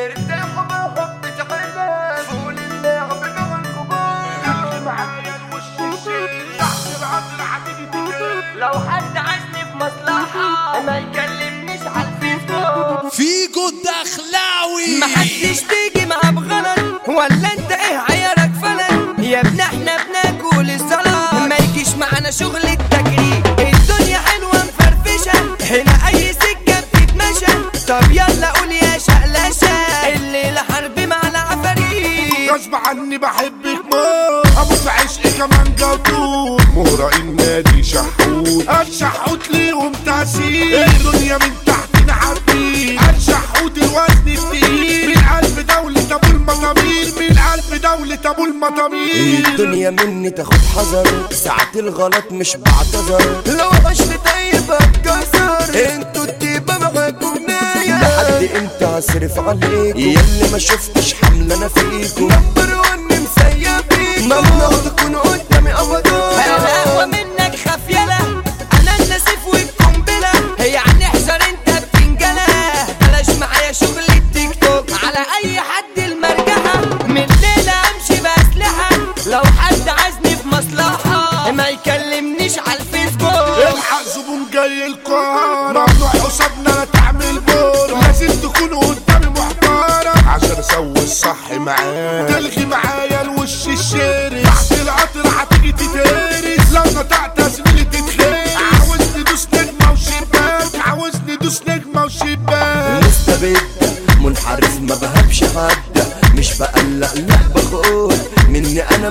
ارتاحوا بحب تعبان فول اللعب مع الكبار معايا الوش الشيك تحت العطر هتيجي تجري لو حد عايزني في مصلحة ما يكلمنيش على الفيسبوك فيجو الدخلاوي محدش تيجي معاه بغلط ولا انت ايه عيارك فلت يا ابن احنا بناكل الزلط ما يجيش معانا شغل التجريب الدنيا حلوه مفرفشه هنا اي سكه بتتمشى طب يلا قول يا شقلشه الليله حرب مع العفاريت غصب عني بحبك موت ابو في عشقي كمان جوتوت مهرة النادي شحوت الشحوت ليهم تأثير الدنيا من تحتنا حبيب الشحوت الوزن التقيل من قلب دولة ابو المطامير من قلب دولة ابو المطامير الدنيا مني تاخد حذر ساعات الغلط مش بعتذر لو عشت طيب اتكسر انتوا التيبه معاكم نايه لحد امتى هصرف عليكم ياللي ما شفتش حمل انا فيكم نمبر ون مسيبين ممنوع تكون قدامي ابدا انا اقوى منك خفيلة انا النسيف والقنبلة يعني احذر انت بتنجلة بلاش معايا شغل التيك توك على اي حد المرجحة من الليلة امشي باسلحة لو حد عايزني في مصلحة ما يكلمنيش على الفيسبوك الحق زبون جاي القاهرة ممنوع قصادنا لا تعمل بورة لازم تكون قدامي محترم عشان اسوي الصح معاه تلغي معايا الوش الشاري تحت القطر هتيجي تتهرس لو نطقت زميلي تتخيل عاوزني دوس نجمة وشباك عاوزني دوس نجمة وشباك مستبد منحرف ما بهبش حد مش بقلق لا بخون مني انا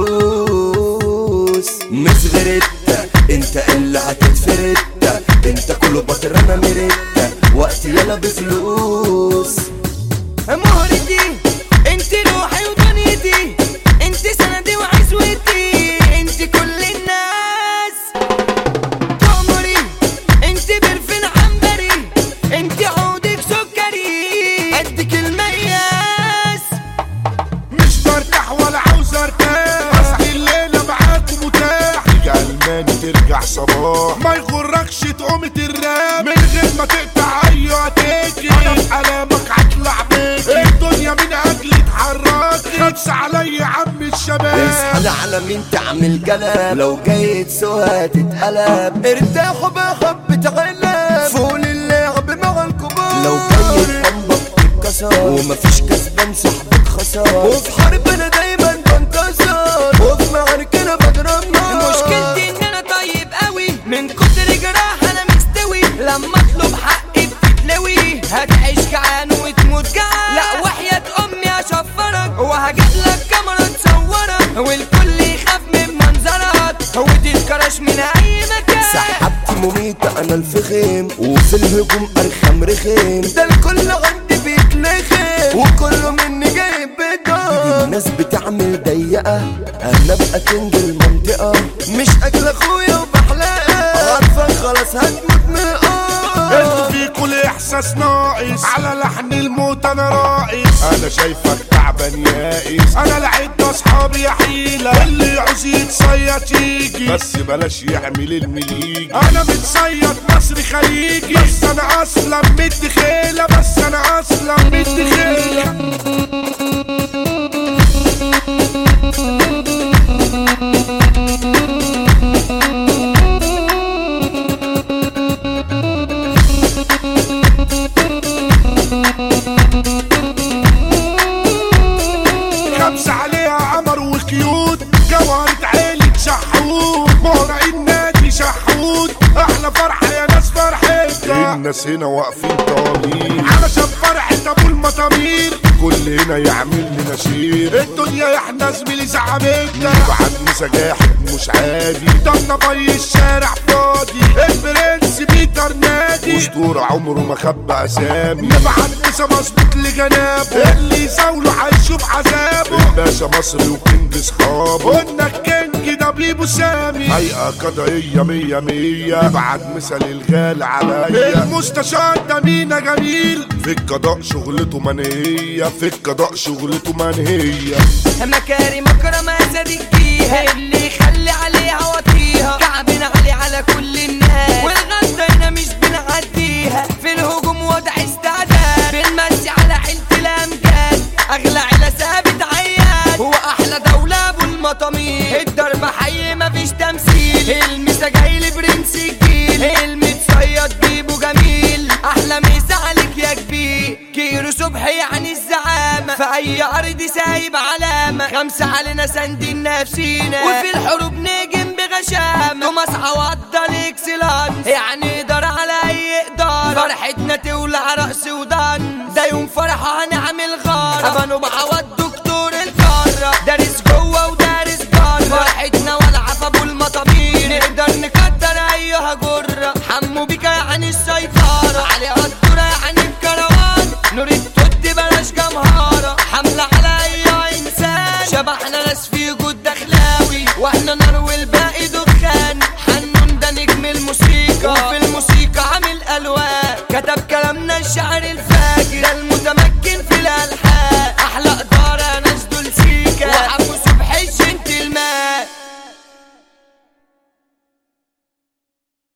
ميؤوس مصغرت انت اللي هتتفرد انت كله بطر انا مرد وقتي يلا بفلوس مهرتي انت روحي ودنيتي انت سندي وعزوتي انت كل الناس تأمري انت برفن عنبري انت عودك سكري قدك المياس مش برتاح ولا عاوز ارتاح اصل الليله معاكم متاح تيجي الماني ترجع صباح ما يغركش تقوم تراب من غير ما تقطع ايوه تيجي انا في الامك هطلع بيك الدنيا من اجلي اتحرك خمسه عليا عم الشباب اصحى على مين تعمل كلام لو جاي تسوها تتقلب ارتاحوا بحب تعلم فول اللعب مع الكبار لو جاي تنبط تتكسر ومفيش كسبان صاحبك خسر وفي حرب انا دايما بنتصر وفي معارك انا بضرب نار مشكلتي ان انا طيب قوي من كتر جراح انا مستوي لما اطلب حقي بتتلوي هتعيش جعان وتموت جعان لا وحياة امي اشفرك وهجيب لك كاميرا تصورك والكل يخاف من منظرك وتتكرش من اي مكان سحبت مميتة انا الفخم وفي الهجوم ارخم رخيم ده الكل عندي بيتلخم وكله مني جايب بدون الناس بتعمل ضيقة انا ابقى كينج المنطقة مش اكل اخويا وبحلقها عارفك خلاص هتموت من القرف انتوا في كل احساس ناقص على لحن الموت انا راقص انا شايفك تعبان يائس انا لعبت اصحابي يا حيلة اللي يعوز يتصيط يجي بس بلاش يعمل المليجي انا متصيط مصري خليجي بس انا اصلا مدي خيلة بس انا اصلا مدي خيلة خمسة عليها عمر وكيوت جوهرة عيلة شحوت مهرة النادي شحوت احلى فرحة يا ناس فرحتنا الناس هنا واقفين طوالين علشان فرحة ابو المطامير كل هنا يعمل لنا شير الدنيا احنا زميلي زعمتنا بعد مسجاحد مش عادي ضمنا بي الشارع فاضي البرنس بيتر نادي اسطورة عمره ما خبى اسامي نبعت مسا مظبوط لجنابه اللي يزاوله هيشوف عذابه الباشا مصري وكينج اصحابه قلنا الكينج ده بليبو سامي هيئة قضائية مية مية نبعت مثل الغالي عليا المستشار ده مينا جميل في القضاء شغلته منهية في القضاء شغلته منهية مكارم اكرم اسد فيها اللي يخلي عليها وطيها كعبنا علي على كل الناس والغلطة هنا مش بنعديها في الهجوم وضع استعداد بنمسي على حيلة الامن سايب علامة خمسة علينا ساندين نفسينا وفي الحروب نجم بغشامة توماس عوض الاكسلانس يعني يقدر على اي اقدار فرحتنا تولع رأس ودان ده يوم فرحة هنعمل غارة بنو بعوض دكتور القارة دارس جوه ودارس بره فرحتنا والعة في ابو المطامير نقدر نكتر ايها جرة حمو بيك يعني السيطرة علي قدرة يعني الكروان نور التوت بلاش جمهارة حملة على اي انسان شبحنا ناس في جود دخلاوي واحنا نار والباقي دخان حنون ده نجم الموسيقى وفي الموسيقى عامل الوان كتب كلامنا الشعر الفاجر ده المتمكن في